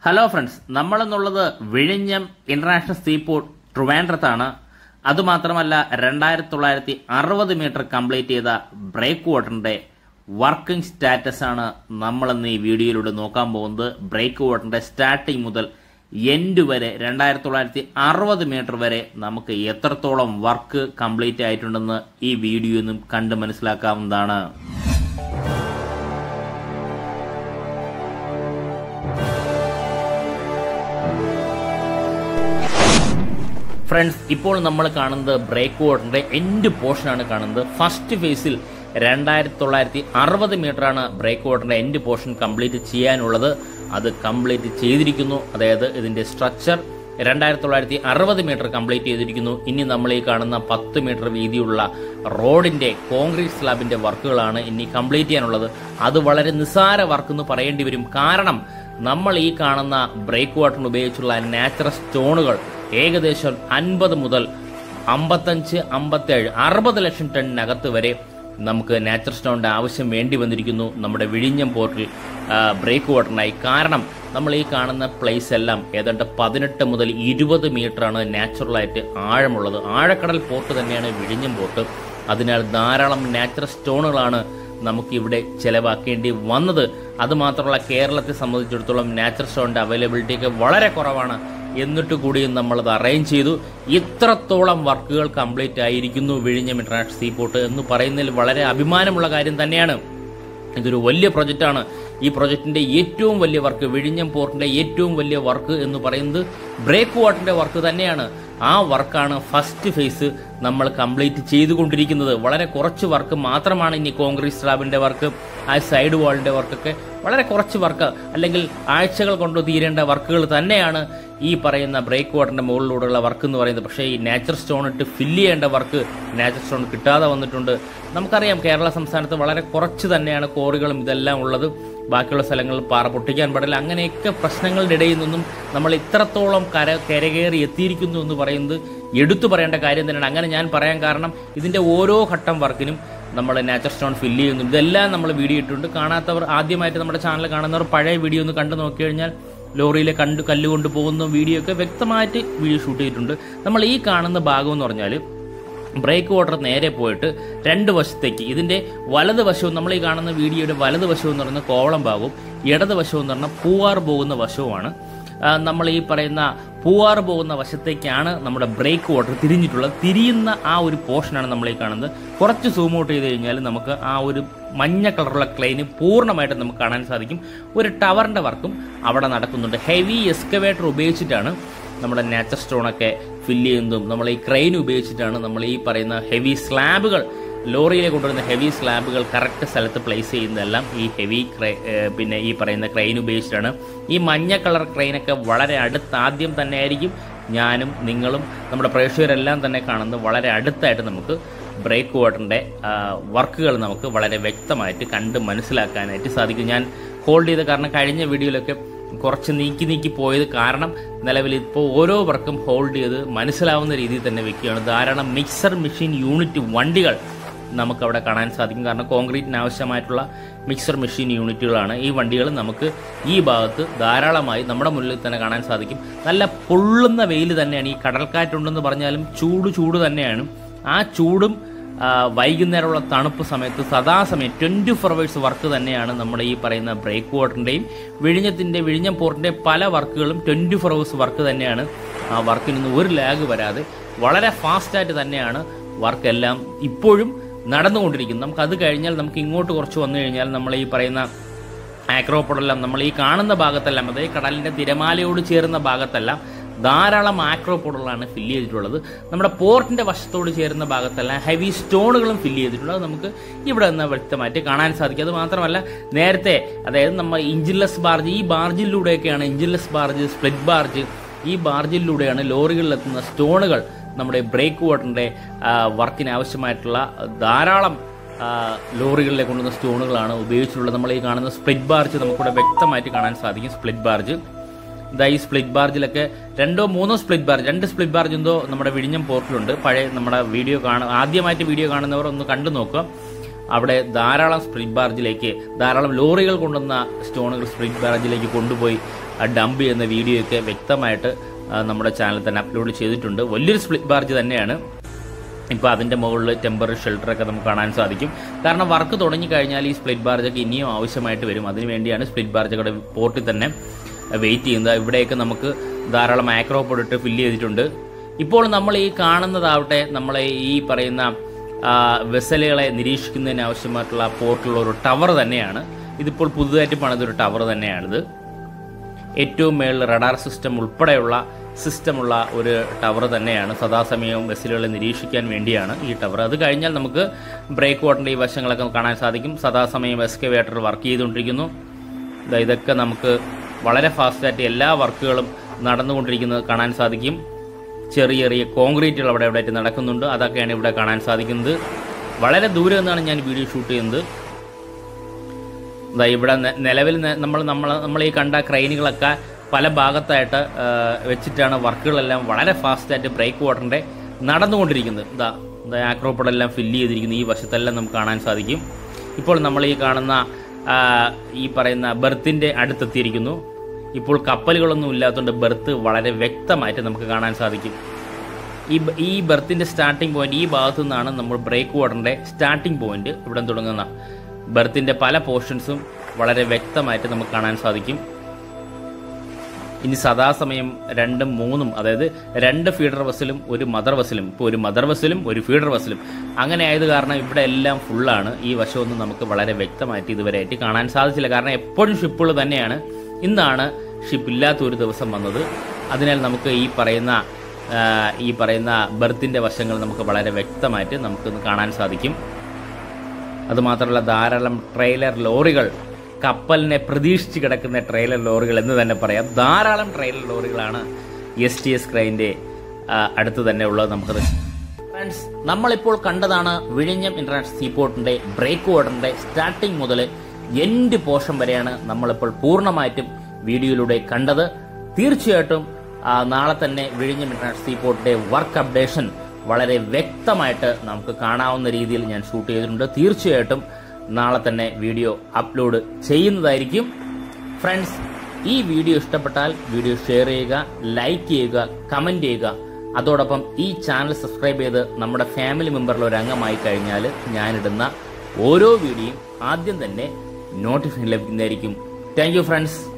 hello friends നമ്മളെന്നുള്ളത് വിഴിഞ്ഞം international seaport ട്രിവാൻഡ്രത്താണ് അതുമാത്രമല്ല രണ്ടായിരത്തി തൊള്ളായിരത്തി അറുപത് മീറ്റർ കംപ്ലീറ്റ് ചെയ്ത ബ്രേക്ക് വാട്ടറിന്റെ വർക്കിംഗ് സ്റ്റാറ്റസ് ആണ് നമ്മളിന്ന് ഈ വീഡിയോയിലൂടെ നോക്കാൻ പോകുന്നത് ബ്രേക്ക് വാട്ടറിന്റെ സ്റ്റാർട്ടിങ് മുതൽ എൻഡ് വരെ രണ്ടായിരത്തി തൊള്ളായിരത്തി അറുപത് മീറ്റർ വരെ നമുക്ക് എത്രത്തോളം വർക്ക് കംപ്ലീറ്റ് ആയിട്ടുണ്ടെന്ന് ഈ വീഡിയോ നിന്നും കണ്ട് മനസ്സിലാക്കാവുന്നതാണ് ഫ്രണ്ട്സ് ഇപ്പോൾ നമ്മൾ കാണുന്നത് ബ്രേക്ക് വാട്ടറിന്റെ എൻഡ് പോർഷനാണ് കാണുന്നത് ഫസ്റ്റ് ഫേസിൽ രണ്ടായിരത്തി തൊള്ളായിരത്തി അറുപത് മീറ്റർ ആണ് ബ്രേക്ക് വാട്ടറിന്റെ എൻഡ് പോർഷൻ കംപ്ലീറ്റ് ചെയ്യാനുള്ളത് അത് കംപ്ലീറ്റ് ചെയ്തിരിക്കുന്നു അതായത് ഇതിന്റെ സ്ട്രക്ചർ രണ്ടായിരത്തി തൊള്ളായിരത്തി അറുപത് മീറ്റർ കംപ്ലീറ്റ് ചെയ്തിരിക്കുന്നു ഇനി നമ്മൾ ഈ കാണുന്ന പത്ത് മീറ്റർ വീതിയുള്ള റോഡിന്റെ കോൺക്രീറ്റ് സ്ലാബിന്റെ വർക്കുകളാണ് ഇനി കംപ്ലീറ്റ് ചെയ്യാനുള്ളത് അത് വളരെ നിസ്സാര വർക്ക് എന്ന് പറയേണ്ടി വരും കാരണം നമ്മൾ ഈ കാണുന്ന ബ്രേക്ക് വാട്ടറിന് ഉപയോഗിച്ചുള്ള നാച്ചുറൽ സ്റ്റോണുകൾ ഏകദേശം അൻപത് മുതൽ അമ്പത്തഞ്ച് അമ്പത്തേഴ് അറുപത് ലക്ഷം ടണ്ണിനകത്ത് വരെ നമുക്ക് നാച്ചുറൽ സ്റ്റോണിന്റെ ആവശ്യം വേണ്ടി വന്നിരിക്കുന്നു നമ്മുടെ വിഴിഞ്ഞം പോർട്ടിൽ ബ്രേക്ക് വാട്ടറിനായി കാരണം നമ്മൾ ഈ കാണുന്ന പ്ലേസ് എല്ലാം ഏതാണ്ട് പതിനെട്ട് മുതൽ ഇരുപത് ആണ് നാച്ചുറലായിട്ട് ആഴമുള്ളത് ആഴക്കടൽ പോർട്ട് തന്നെയാണ് വിഴിഞ്ഞം പോർട്ട് അതിനാൽ ധാരാളം നാച്ചുറൽ സ്റ്റോണുകളാണ് നമുക്ക് ഇവിടെ ചെലവാക്കേണ്ടി വന്നത് അതുമാത്രമല്ല കേരളത്തെ സംബന്ധിച്ചിടത്തോളം നാച്ചുറൽ സ്റ്റോണിന്റെ അവൈലബിലിറ്റി ഒക്കെ വളരെ കുറവാണ് എന്നിട്ട് കൂടിയും നമ്മളത് അറേഞ്ച് ചെയ്തു ഇത്രത്തോളം വർക്കുകൾ കംപ്ലീറ്റ് ആയിരിക്കുന്നു വിഴിഞ്ഞം ഇന്റർനാഷണൽ സീപോർട്ട് എന്ന് പറയുന്നതിൽ വളരെ അഭിമാനമുള്ള കാര്യം തന്നെയാണ് ഇതൊരു വലിയ പ്രൊജക്റ്റാണ് ഈ പ്രൊജക്ടിന്റെ ഏറ്റവും വലിയ വർക്ക് വിഴിഞ്ഞം പോർട്ടിന്റെ ഏറ്റവും വലിയ വർക്ക് എന്ന് പറയുന്നത് ബ്രേക്ക് വാട്ടറിന്റെ വർക്ക് തന്നെയാണ് ആ വർക്കാണ് ഫസ്റ്റ് ഫേസ് നമ്മൾ കംപ്ലീറ്റ് ചെയ്തുകൊണ്ടിരിക്കുന്നത് വളരെ കുറച്ച് വർക്ക് മാത്രമാണ് ഇനി കോൺക്രീറ്റ് സ്ലാബിന്റെ വർക്ക് ആ സൈഡ് വാളിന്റെ വർക്കൊക്കെ വളരെ കുറച്ച് വർക്ക് അല്ലെങ്കിൽ ആഴ്ചകൾ കൊണ്ട് തീരേണ്ട വർക്കുകൾ തന്നെയാണ് ഈ പറയുന്ന ബ്രേക്ക് വാട്ടറിന്റെ മുകളിലൂടെയുള്ള വർക്ക് എന്ന് പറയുന്നത് പക്ഷേ ഈ നാച്ചുറൽ സ്റ്റോൺ ഇട്ട് ഫില്ല് ചെയ്യേണ്ട വർക്ക് നാച്ചുറൽ സ്റ്റോൺ കിട്ടാതെ വന്നിട്ടുണ്ട് നമുക്കറിയാം കേരള സംസ്ഥാനത്ത് വളരെ കുറച്ച് തന്നെയാണ് കോറികളും ഇതെല്ലാം ഉള്ളത് ബാക്കിയുള്ള സ്ഥലങ്ങളിൽ പാറ പൊട്ടിക്കാൻ പാടില്ല അങ്ങനെയൊക്കെ പ്രശ്നങ്ങളുടെ ഇടയിൽ നിന്നും നമ്മൾ ഇത്രത്തോളം കര കരകയറി എത്തിയിരിക്കുന്നു എന്ന് പറയുന്നത് എടുത്തു പറയേണ്ട കാര്യം തന്നെയാണ് അങ്ങനെ ഞാൻ പറയാൻ കാരണം ഇതിന്റെ ഓരോ ഘട്ടം വർക്കിനും നമ്മൾ നാച്ചുറൽ സ്റ്റോൺ ഫില്ല് ചെയ്യുന്നു ഇതെല്ലാം നമ്മൾ വീഡിയോ ഇട്ടിട്ടുണ്ട് കാണാത്തവർ ആദ്യമായിട്ട് നമ്മുടെ ചാനൽ കാണുന്നവർ പഴയ വീഡിയോ ഒന്ന് കണ്ടു നോക്കി കഴിഞ്ഞാൽ ലോറിയിലെ കണ്ട് കല്ല് കൊണ്ട് പോകുന്ന വീഡിയോ ഒക്കെ വ്യക്തമായിട്ട് വീഡിയോ ഷൂട്ട് ചെയ്തിട്ടുണ്ട് നമ്മൾ ഈ കാണുന്ന ഭാഗം എന്ന് പറഞ്ഞാൽ ബ്രേക്ക് വാട്ടർ നേരെ പോയിട്ട് രണ്ട് വശത്തേക്ക് ഇതിന്റെ വലത് വശവും നമ്മൾ ഈ കാണുന്ന വീഡിയോയുടെ വലത് വശവും എന്ന് പറയുന്നത് കോവളം ഭാഗവും ഇടത് വശവും എന്ന് പറഞ്ഞാൽ പൂവാർ പോകുന്ന വശവുമാണ് നമ്മൾ ഈ പറയുന്ന പൂവാർ പോകുന്ന വശത്തേക്കാണ് നമ്മുടെ ബ്രേക്ക് വാട്ടർ തിരിഞ്ഞിട്ടുള്ളത് തിരിയുന്ന ആ ഒരു പോർഷനാണ് നമ്മൾ ഈ കാണുന്നത് കുറച്ച് സൂം ഔട്ട് ചെയ്ത് കഴിഞ്ഞാൽ നമുക്ക് ആ ഒരു മഞ്ഞ കളറുള്ള ക്ലൈന് പൂർണ്ണമായിട്ട് നമുക്ക് കാണാൻ സാധിക്കും ഒരു ടവറിന്റെ വർക്കും അവിടെ നടക്കുന്നുണ്ട് ഹെവി എക്സ്കവേറ്റർ ഉപയോഗിച്ചിട്ടാണ് നമ്മുടെ നാച്ചുറൽ സ്റ്റോണൊക്കെ ഫില്ല് ചെയ്യുന്നതും നമ്മൾ ഈ ക്രെയിൻ ഉപയോഗിച്ചിട്ടാണ് നമ്മൾ ഈ പറയുന്ന ഹെവി സ്ലാബുകൾ ലോറിയിലെ കൊണ്ടുവരുന്ന ഹെവി സ്ലാബുകൾ കറക്റ്റ് സ്ഥലത്ത് പ്ലേസ് ചെയ്യുന്നതെല്ലാം ഈ ഹെവി പിന്നെ ഈ പറയുന്ന ക്രെയിൻ ഉപയോഗിച്ചിട്ടാണ് ഈ മഞ്ഞ കളർ ക്രെയിനൊക്കെ വളരെ അടുത്ത് ആദ്യം തന്നെ ആയിരിക്കും ഞാനും നിങ്ങളും നമ്മുടെ പ്രേക്ഷകരെല്ലാം തന്നെ കാണുന്നത് വളരെ അടുത്തായിട്ട് നമുക്ക് ബ്രേക്ക് വാട്ടറിൻ്റെ വർക്കുകൾ നമുക്ക് വളരെ വ്യക്തമായിട്ട് കണ്ട് മനസ്സിലാക്കാനായിട്ട് സാധിക്കും ഞാൻ ഹോൾഡ് ചെയ്ത കാരണം കഴിഞ്ഞ വീഡിയോയിലൊക്കെ കുറച്ച് നീക്കി നീക്കി പോയത് കാരണം നിലവിൽ ഇപ്പോൾ ഓരോ വർക്കും ഹോൾഡ് ചെയ്ത് മനസ്സിലാവുന്ന രീതിയിൽ തന്നെ വെക്കുകയാണ് ധാരാളം മിക്സർ മെഷീൻ യൂണിറ്റ് വണ്ടികൾ നമുക്കവിടെ കാണാൻ സാധിക്കും കാരണം കോൺക്രീറ്റിന് ആവശ്യമായിട്ടുള്ള മിക്സർ മെഷീൻ യൂണിറ്റുകളാണ് ഈ വണ്ടികൾ നമുക്ക് ഈ ഭാഗത്ത് ധാരാളമായി നമ്മുടെ മുന്നിൽ തന്നെ കാണാൻ സാധിക്കും നല്ല പൊള്ളുന്ന വെയിൽ തന്നെയാണ് ഈ കടൽക്കാറ്റുണ്ടെന്ന് പറഞ്ഞാലും ചൂട് ചൂട് തന്നെയാണ് ആ ചൂടും വൈകുന്നേരമുള്ള തണുപ്പ് സമയത്ത് സദാസമയം ട്വൻറ്റി ഫോർ അവേഴ്സ് വർക്ക് തന്നെയാണ് നമ്മുടെ ഈ പറയുന്ന ബ്രേക്ക് വാട്ടറിൻ്റെയും വിഴിഞ്ഞത്തിൻ്റെ വിഴിഞ്ഞം പോർട്ടിൻ്റെ പല വർക്കുകളും ട്വൻറ്റി ഫോർ അവേഴ്സ് വർക്ക് തന്നെയാണ് ആ വർക്കിനൊന്നും ഒരു ലാഗ് വരാതെ വളരെ ഫാസ്റ്റായിട്ട് തന്നെയാണ് വർക്കെല്ലാം ഇപ്പോഴും നടന്നുകൊണ്ടിരിക്കുന്നത് നമുക്ക് അത് കഴിഞ്ഞാൽ നമുക്ക് ഇങ്ങോട്ട് കുറച്ച് വന്നു കഴിഞ്ഞാൽ നമ്മൾ ഈ പറയുന്ന ആക്രോപോഡെല്ലാം നമ്മൾ ഈ കാണുന്ന ഭാഗത്തെല്ലാം അതായത് കടലിൻ്റെ തിരമാലയോട് ചേരുന്ന ഭാഗത്തെല്ലാം ധാരാളം ആക്രോപോഡുകളാണ് ഫില്ല് ചെയ്തിട്ടുള്ളത് നമ്മുടെ പോർട്ടിന്റെ വശത്തോട് ചേരുന്ന ഭാഗത്തെല്ലാം ഹെവി സ്റ്റോണുകളും ഫില്ല് ചെയ്തിട്ടുള്ളത് നമുക്ക് ഇവിടെ നിന്ന് വ്യക്തമായിട്ട് കാണാൻ സാധിക്കും അത് മാത്രമല്ല നേരത്തെ അതായത് നമ്മൾ ഇഞ്ചിൻലെസ് ബാർജ് ഈ ബാർജിലൂടെയൊക്കെയാണ് ഇഞ്ചിൻലെസ് ബാർജ് സ്പ്ലിറ്റ് ബാർജ് ഈ ബാർജിലൂടെയാണ് ലോറികളിലെത്തുന്ന സ്റ്റോണുകൾ നമ്മുടെ ബ്രേക്ക് വാട്ടറിന്റെ വർക്കിന് ആവശ്യമായിട്ടുള്ള ധാരാളം ലോറികളിലെ കൊണ്ടുവന്ന സ്റ്റോണുകളാണ് ഉപയോഗിച്ചിട്ടുള്ളത് നമ്മൾ ഈ കാണുന്ന സ്പ്ലിറ്റ് ബാർജ് നമുക്കിവിടെ വ്യക്തമായിട്ട് കാണാൻ സാധിക്കും സ്പ്ലിറ്റ് ബാർജ് ഇതാ ഈ സ്പ്ലിറ്റ് ബാർജിലൊക്കെ രണ്ടോ മൂന്നോ സ്പ്ലിറ്റ് ബാർജ് രണ്ട് സ്പ്ലിറ്റ് ബാർജ് എന്തോ നമ്മുടെ വിഴിഞ്ഞം പോർട്ടിലുണ്ട് പഴയ നമ്മുടെ വീഡിയോ കാണ ആദ്യമായിട്ട് വീഡിയോ കാണുന്നവർ ഒന്ന് കണ്ടു നോക്കുക അവിടെ ധാരാളം സ്പ്രിറ്റ് ബാർജിലേക്ക് ധാരാളം ലോറികൾ കൊണ്ടുവന്ന സ്റ്റോണുകൾ സ്പ്രിറ്റ് ബാർജിലേക്ക് കൊണ്ടുപോയി ഡംപ് ചെയ്യുന്ന വീഡിയോ ഒക്കെ വ്യക്തമായിട്ട് ആ, നമ്മുടെ ചാനലിൽ തന്നെ അപ്ലോഡ് ചെയ്തിട്ടുണ്ട് വലിയൊരു സ്പ്ലിറ്റ് ബാർജ് തന്നെയാണ് ഇപ്പോൾ അതിൻ്റെ മുകളിൽ ടെമ്പററി ഷെൽട്ടറൊക്കെ നമുക്ക് കാണാൻ സാധിക്കും കാരണം വർക്ക് തുടങ്ങി കഴിഞ്ഞാൽ ഈ സ്പ്ലിറ്റ് ബാർജൊക്കെ ഇനിയും ആവശ്യമായിട്ട് വരും അതിനു വേണ്ടിയാണ് സ്പ്ലിറ്റ് ബാർജൊക്കെ പോർട്ടിൽ തന്നെ വെയിറ്റ് ചെയ്യുന്നത് ഇവിടെയൊക്കെ നമുക്ക് ധാരാളം ആക്രോ പ്രൊഡക്റ്റ് ഫില്ല് ചെയ്തിട്ടുണ്ട് ഇപ്പോൾ നമ്മൾ ഈ കാണുന്നതാവട്ടെ നമ്മളെ ഈ പറയുന്ന ആ, വെസലുകളെ നിരീക്ഷിക്കുന്നതിന് ആവശ്യമായിട്ടുള്ള പോർട്ടിലുള്ള ഒരു ടവർ തന്നെയാണ് ഇതിപ്പോൾ പുതുതായിട്ട് പണിതൊരു ടവർ തന്നെയാണിത് ഏറ്റവും മേളിൽ റഡാർ സിസ്റ്റം ഉൾപ്പെടെയുള്ള സിസ്റ്റമുള്ള ഒരു ടവർ തന്നെയാണ് സദാസമയവും വെസലുകളെ നിരീക്ഷിക്കാൻ വേണ്ടിയാണ് ഈ ടവർ അത് കഴിഞ്ഞാൽ നമുക്ക് ബ്രേക്ക് വാട്ടറിൻ്റെ ഈ വശങ്ങളൊക്കെ കാണാൻ സാധിക്കും സദാസമയം എസ്കവേറ്റർ വർക്ക് ചെയ്തുകൊണ്ടിരിക്കുന്നു ദാ ഇതൊക്കെ നമുക്ക് വളരെ ഫാസ്റ്റായിട്ട് എല്ലാ വർക്കുകളും നടന്നുകൊണ്ടിരിക്കുന്നത് കാണാൻ സാധിക്കും ചെറിയ ചെറിയ കോൺക്രീറ്റുകൾ അവിടെ ഇവിടെ ആയിട്ട് നടക്കുന്നുണ്ട് അതൊക്കെയാണ് ഇവിടെ കാണാൻ സാധിക്കുന്നത് വളരെ ദൂരെ നിന്നാണ് ഞാൻ വീഡിയോ ഷൂട്ട് ചെയ്യുന്നത് ദാ ഇവിടെ നെ- നിലവിൽ നെ- നമ്മൾ നമ്മൾ നമ്മൾ ഈ കണ്ട ക്രെയിനുകളൊക്കെ പല ഭാഗത്തായിട്ട് ആ, വെച്ചിട്ടാണ് വർക്കുകളെല്ലാം വളരെ ഫാസ്റ്റായിട്ട് ബ്രേക്ക് വാട്ടറിൻ്റെ നടന്നുകൊണ്ടിരിക്കുന്നത് ഇതാ ഇതാ ആക്രോപ്പടെല്ലാം ഫില്ല് ചെയ്തിരിക്കുന്നു ഈ വശത്തെല്ലാം നമുക്ക് കാണാൻ സാധിക്കും ഇപ്പോൾ നമ്മൾ ഈ കാണുന്ന ആ, ഈ പറയുന്ന ബെർത്തിൻ്റെ അടുത്തെത്തിയിരിക്കുന്നു ഇപ്പോൾ കപ്പലുകളൊന്നും ഇല്ലാത്തതുകൊണ്ട് ബെർത്ത് വളരെ വ്യക്തമായിട്ട് നമുക്ക് കാണാൻ സാധിക്കും ഈ ബ- ഈ ബെർത്തിന്റെ സ്റ്റാർട്ടിംഗ് പോയിന്റ് ഈ ഭാഗത്തു നിന്നാണ് നമ്മൾ ബ്രേക്ക് വാട്ടറിന്റെ സ്റ്റാർട്ടിംഗ് പോയിന്റ് ഇവിടെ തുടങ്ങുന്ന ബെർത്തിന്റെ പല പോർഷൻസും വളരെ വ്യക്തമായിട്ട് നമുക്ക് കാണാൻ സാധിക്കും ഇനി സദാസമയം രണ്ടും മൂന്നും അതായത് രണ്ട് ഫീഡർ ബസ്സിലും ഒരു മദർ ബസ്സിലും ഇപ്പോൾ ഒരു മദർ ബസ്സിലും ഒരു ഫീഡർ ബസ്സിലും അങ്ങനെ ആയത് കാരണം ഇവിടെ എല്ലാം ഫുള്ളാണ് ഈ വശമൊന്നും നമുക്ക് വളരെ വ്യക്തമായിട്ട് ഇതുവരെയായിട്ട് കാണാൻ സാധിച്ചില്ല കാരണം എപ്പോഴും ഷിപ്പുകൾ തന്നെയാണ് ഇന്നാണ് ഷിപ്പ് ഇല്ലാത്ത ഒരു ദിവസം വന്നത് അതിനാൽ നമുക്ക് ഈ പറയുന്ന ആ, ഈ പറയുന്ന ബർത്തിന്റെ വശങ്ങൾ നമുക്ക് വളരെ വ്യക്തമായിട്ട് നമുക്കൊന്ന് കാണാൻ സാധിക്കും അതുമാത്രമല്ല ധാരാളം ട്രെയിലർ ലോറികൾ കപ്പലിനെ പ്രതീക്ഷിച്ച് കിടക്കുന്ന ട്രെയിലർ ലോറികൾ എന്ന് തന്നെ പറയാം ധാരാളം ട്രെയിലർ ലോറികളാണ് എസ് ടി എസ് ക്രൈൻ്റെ അടുത്ത് തന്നെ ഉള്ളത് നമുക്കത് ഫ്രണ്ട്സ് നമ്മളിപ്പോൾ കണ്ടതാണ് വിഴിഞ്ഞം ഇന്റർനാഷണൽ സീപോർട്ടിന്റെ ബ്രേക്ക് വാട്ടറിന്റെ സ്റ്റാർട്ടിംഗ് മുതൽ എൻഡ് പോർഷൻ വരെയാണ് നമ്മളിപ്പോൾ പൂർണ്ണമായിട്ടും വീഡിയോയിലൂടെ കണ്ടത് തീർച്ചയായിട്ടും ആ, നാളെ തന്നെ വിഴിഞ്ഞം ഇന്റർനാഷണൽ സീപോർട്ടിന്റെ വർക്ക് അപ്ഡേഷൻ വളരെ വ്യക്തമായിട്ട് നമുക്ക് കാണാവുന്ന രീതിയിൽ ഞാൻ ഷൂട്ട് ചെയ്തിട്ടുണ്ട് തീർച്ചയായിട്ടും നാളെ തന്നെ വീഡിയോ അപ്ലോഡ് ചെയ്യുന്നതായിരിക്കും ഫ്രണ്ട്സ് ഈ വീഡിയോ ഇഷ്ടപ്പെട്ടാൽ വീഡിയോ ഷെയർ ചെയ്യുക ലൈക്ക് ചെയ്യുക കമന്റ് ചെയ്യുക അതോടൊപ്പം ഈ ചാനൽ സബ്സ്ക്രൈബ് ചെയ്ത് നമ്മുടെ ഫാമിലി മെമ്പറിൽ ഒരു അംഗമായി കഴിഞ്ഞാൽ ഞാനിടുന്ന ഓരോ വീഡിയോയും ആദ്യം തന്നെ നോട്ടിഫിക്കേഷൻ ലഭിക്കുന്നതായിരിക്കും താങ്ക് യു ഫ്രണ്ട്സ്